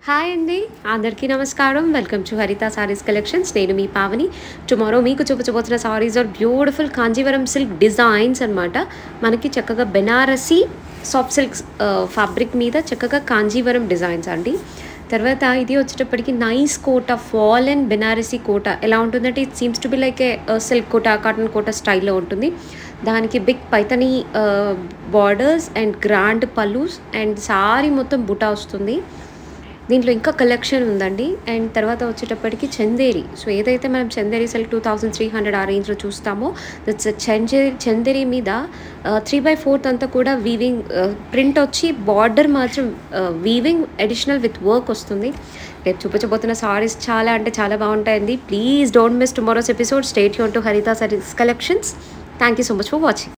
hi అండి అందరికీ నమస్కారం welcome to Haritha sarees collections నేను మీ పావని టుమారో మీకు చూపించబోతున్న sarees are beautiful Kanjeevaram silk designs అన్నమాట మనకి చక్కగా బెనారసి సాఫ్ట్ సిల్క్ ఫ్యాబ్రిక్ మీద చక్కగా కాంజీవరం డిజైన్స్ అండి తర్వాత ఇది వచ్చేటప్పటికి nice Kota fall and Benarasi Kota ఎలా ఉంటుందంటే it seems to be like a silk Kota cotton Kota స్టైల్లో ఉంటుంది దానికి big Paithani borders and grand pallus and saree మొత్తం బుటా వస్తుంది దీంట్లో ఇంకా కలెక్షన్ ఉందండి అండ్ తర్వాత వచ్చేటప్పటికి చందేరి సో ఏదైతే మనం Chanderi silk two thousand three hundred ఆ రేంజ్లో చూస్తామో దట్స్ చందేరి చందేరి మీద త్రీ బై ఫోర్త్ అంతా కూడా వీవింగ్ ప్రింట్ వచ్చి బార్డర్ మాత్రం వీవింగ్ అడిషనల్ విత్ వర్క్ వస్తుంది రేపు చూపించబోతున్న సారీస్ చాలా అంటే చాలా బాగుంటాయండి please don't miss tomorrow's episode stay యూన్ to Haritha sarees collections thank you so much for watching